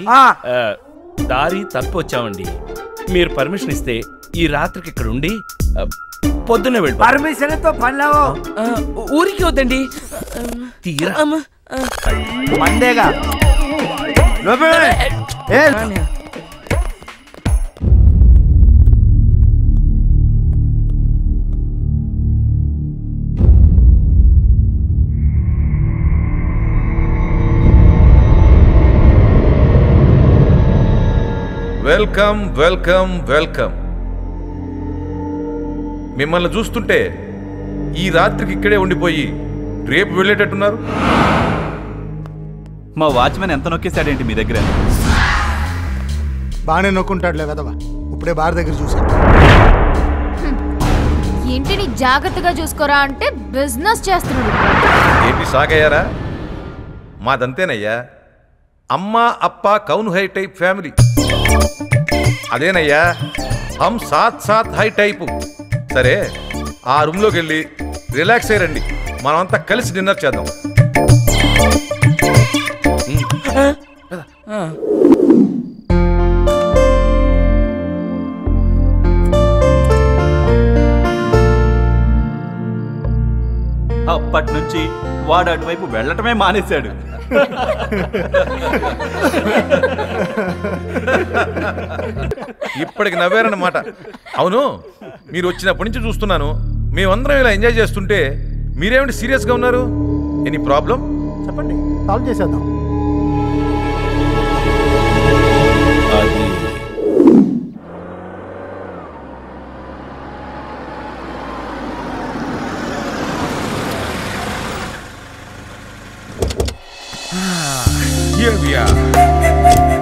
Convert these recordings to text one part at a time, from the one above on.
అండి ఆ. దారి తప్పు వచ్చామండి మీరు పర్మిషన్ ఇస్తే ఈ రాత్రికి ఇక్కడ ఉండి ఆ, పొద్దున్నే వెళ్ళి పర్మిషన్ తో పనిలేవో ఊరికి వద్దండి తీరా మందేగా లోపల ఏ వెల్కమ్ వెల్కమ్ వెల్కమ్ మిమ్మల్ని చూస్తుంటే ఈ రాత్రికి ఇక్కడే ఉండిపోయి రేపు వెళ్ళేటట్టున్నారు మా వాచ్మెన్ ఎంత నొక్కేశాడేంటి మీ దగ్గర బాగానే నొక్కుంటాడులే కదవా ఇప్పుడే బార్ దగ్గర చూసా ఇంటిని జాగ్రత్తగా చూసుకోరా అంటే బిజినెస్ చేస్తున్నాడు ఏంటి సాగయ్యారా మాదంతేనయ్యా అమ్మ అప్ప కౌన్ హై టైప్ ఫ్యామిలీ అదేనయ్యా హమ్ సాత్ సాత్ హై టైపు సరే ఆ రూమ్లోకి వెళ్ళి రిలాక్స్ అయ్యండి మనమంతా కలిసి డిన్నర్ చేద్దాం అప్పటి నుంచి వాడు అటువైపు వెళ్ళటమే మానేశాడు ఇప్పటికి నవ్వారన్నమాట అవును మీరు వచ్చినప్పటి నుంచి చూస్తున్నాను మేమందరం ఇలా ఎంజాయ్ చేస్తుంటే మీరేమిటి సీరియస్గా ఉన్నారు ఎనీ ప్రాబ్లం చెప్పండి సాల్వ్ చేసేద్దాం అది Here we are.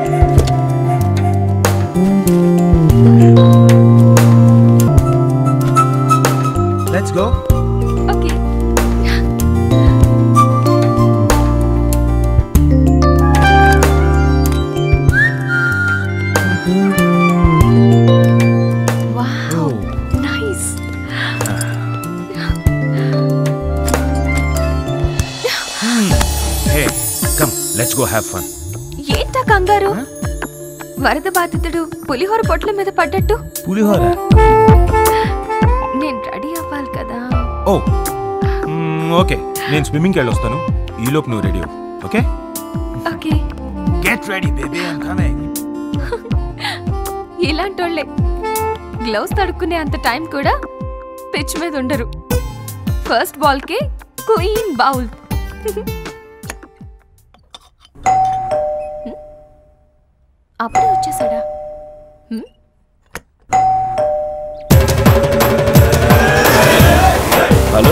Let's go okay wow nice hey come let's go have fun ఏంటా కంగారు వరద బాధితుడు పులిహోర పొట్ల మీద పడ్డట్టు పులిహోర నేను రెడీ అవ్వాలి కదా ఓ మ్మ్, ఓకే నేను స్విమ్మింగ్కి వెళ్ళి వస్తాను ఈలోపు నువ్వు ready okay okay get ready baby I'm coming ఇలాంటి వాళ్ళే గ్లౌస్ తడుక్కునే అంత టైం కూడా పిచ్ మీద ఉండరు ఫస్ట్ బాల్ కి క్వీన్ బౌల్ అప్పుడే వచ్చేసాడా హ్మ్? హలో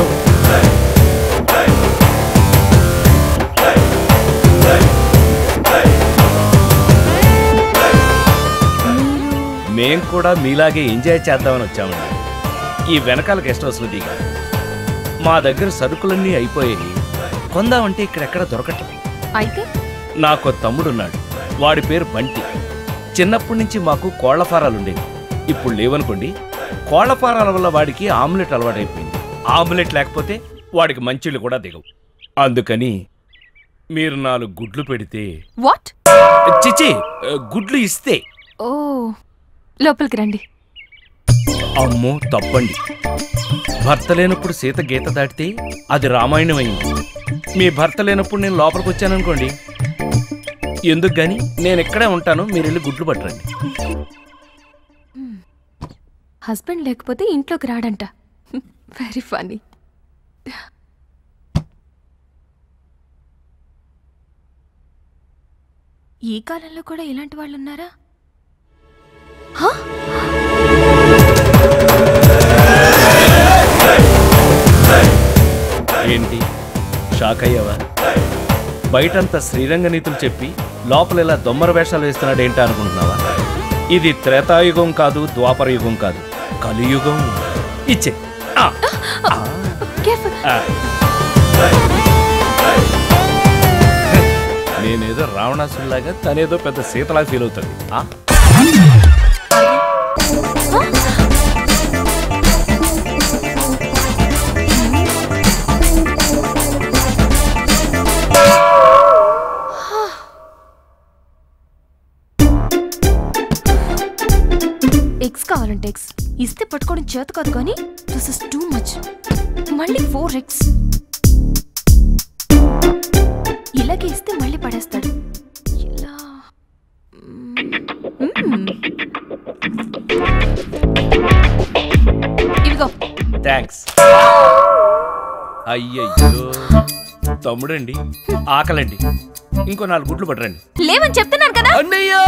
మేం కూడా మీలాగే ఎంజాయ్ చేద్దామని వచ్చామండి ఈ వెనకాల గెస్ట్ హౌస్లో దిగా మా దగ్గర సరుకులన్నీ అయిపోయాయి కొందామంటే ఇక్కడెక్కడ దొరకట్లేదు అయితే నాకు తమ్ముడున్నాడు వాడి పేరు బంటి చిన్నప్పటి నుంచి మాకు కోళ్ల ఫారాలు ఉండేవి ఇప్పుడు లేవనుకోండి కోళ్ల ఫారాల వల్ల వాడికి ఆమ్లెట్ అలవాటైపోయింది ఆమ్లెట్ లేకపోతే వాడికి మంచిళ్ళు కూడా దిగవు అందుకని మీరు నాలుగు గుడ్లు పెడితే వాట్ చిచి గుడ్లు ఇస్తే ఓ లోపలికి రండి అమ్మో తప్పండి భర్త లేనప్పుడు సీత గీత దాటితే అది రామాయణం అయింది మీ భర్త లేనప్పుడు నేను లోపలికి వచ్చాననుకోండి ఎందుకు గాని నేను ఇక్కడే ఉంటాను మీరు వెళ్ళి గుడ్లు పట్టరండి హస్బెండ్ లేకపోతే ఇంట్లోకి రాడంట వెరీ ఫనీ ఈ కాలంలో కూడా ఇలాంటి వాళ్ళు ఉన్నారా హా? ఏంటి షాక్ అయ్యావా బయటంతా శ్రీరంగ నీతులు చెప్పి లోపల ఇలా దొమ్మర వేషాలు వేస్తున్నాడు ఏంటా అనుకుంటున్నావా ఇది త్రేతాయుగం కాదు ద్వాపర యుగం కాదు కలియుగం ఇచ్చే ఆ, Careful. ఆ. నేనేదో రావణాసుడిలాగా తనేదో పెద్ద సీతలా ఫీల్ అవుతుంది ఆ? కావాలంటే ఎగ్స్ ఇస్తే పట్టుకోవడం చేత కాదు కానీ దిస్ ఇస్ టూ మచ్ మళ్ళీ ఫోర్ ఎగ్స్ ఇలాగే ఇస్తే మళ్ళీ పడేస్తాడు ఇలా మ్మ్. ఇవిగో థ్యాంక్స్ అయ్యయ్యో తమ్ముడండి ఆకలండి ఇంకో నాలుగు గుడ్లు పట్టరండి లేవని చెప్తున్నాను కదా అన్నయ్య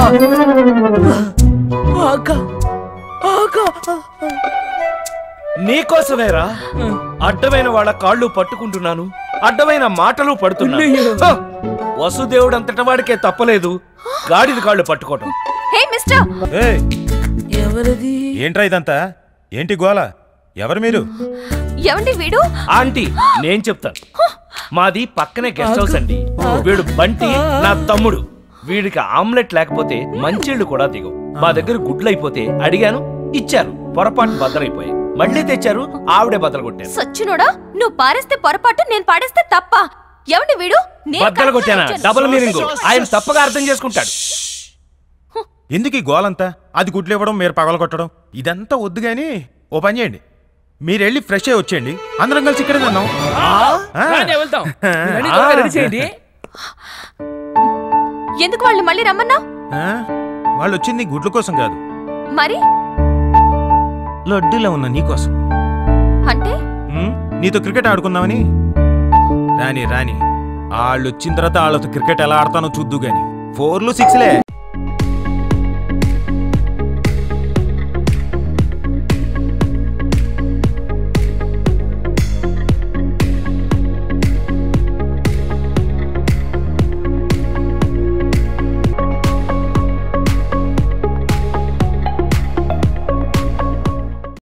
నీకోసమేరా అడ్డమైన వాళ్ళ కాళ్ళు పట్టుకుంటున్నాను అడ్డమైన మాటలు పడుతున్నాను హ! వసుదేవుడు అంతట వాడికే తప్పలేదు గాడిద కాళ్ళు పట్టుకోవటం హే మిస్టర్ ఏయ్! ఏంట్రా ఇదంతా ఏంటి గోల ఎవరు మీరు ఎవండి వీడు ఆంటీ నేను చెప్తాను మాది పక్కనే గెస్ట్ హౌస్ అండి వీడు బంటి నా తమ్ముడు వీడికి ఆమ్లెట్ లేకపోతే మంచిళ్ళు కూడా దిగవు మా దగ్గర గుడ్లు అయిపోతే అడిగాను ఇచ్చారు పొరపాటు బద్దలైపోయాయి మళ్ళీ తెచ్చారు ఆవిడే బద్దలు కొట్టారు సచ్చినోడా నువ్వు పారేస్తే పొరపాటు నేను పాడేస్తే తప్ప ఎవండి వీడు నేను బద్దలు కొట్టానా కనిపించాను. డబుల్ మీనింగ్ ఆయన తప్పగా అర్థం చేసుకుంటాడు ఎందుకు ఈ గోలంతా అది గుడ్లు ఇవ్వడం మీరు పగల కొట్టడం ఇదంతా వద్దు గాని ఓ పని చేయండి మీరు వెళ్ళి ఫ్రెష్ అయ్యి వచ్చేయండి అందరం కలిసి ఇక్కడే తిన్నాం వెళ్తాం ఎందుకు వాళ్ళు మళ్ళీ రమ్మన్నా వాళ్ళు వచ్చింది గుడ్ల కోసం కాదు మరి లడ్డూలో ఉన్న నీకోసం అంటే ఉమ్, నీతో క్రికెట్ ఆడుకుందామని రాని రాని వాళ్ళు వచ్చిన తర్వాత వాళ్ళతో క్రికెట్ ఎలా ఆడతానో చూద్దు గాని ఫోర్లు సిక్స్లే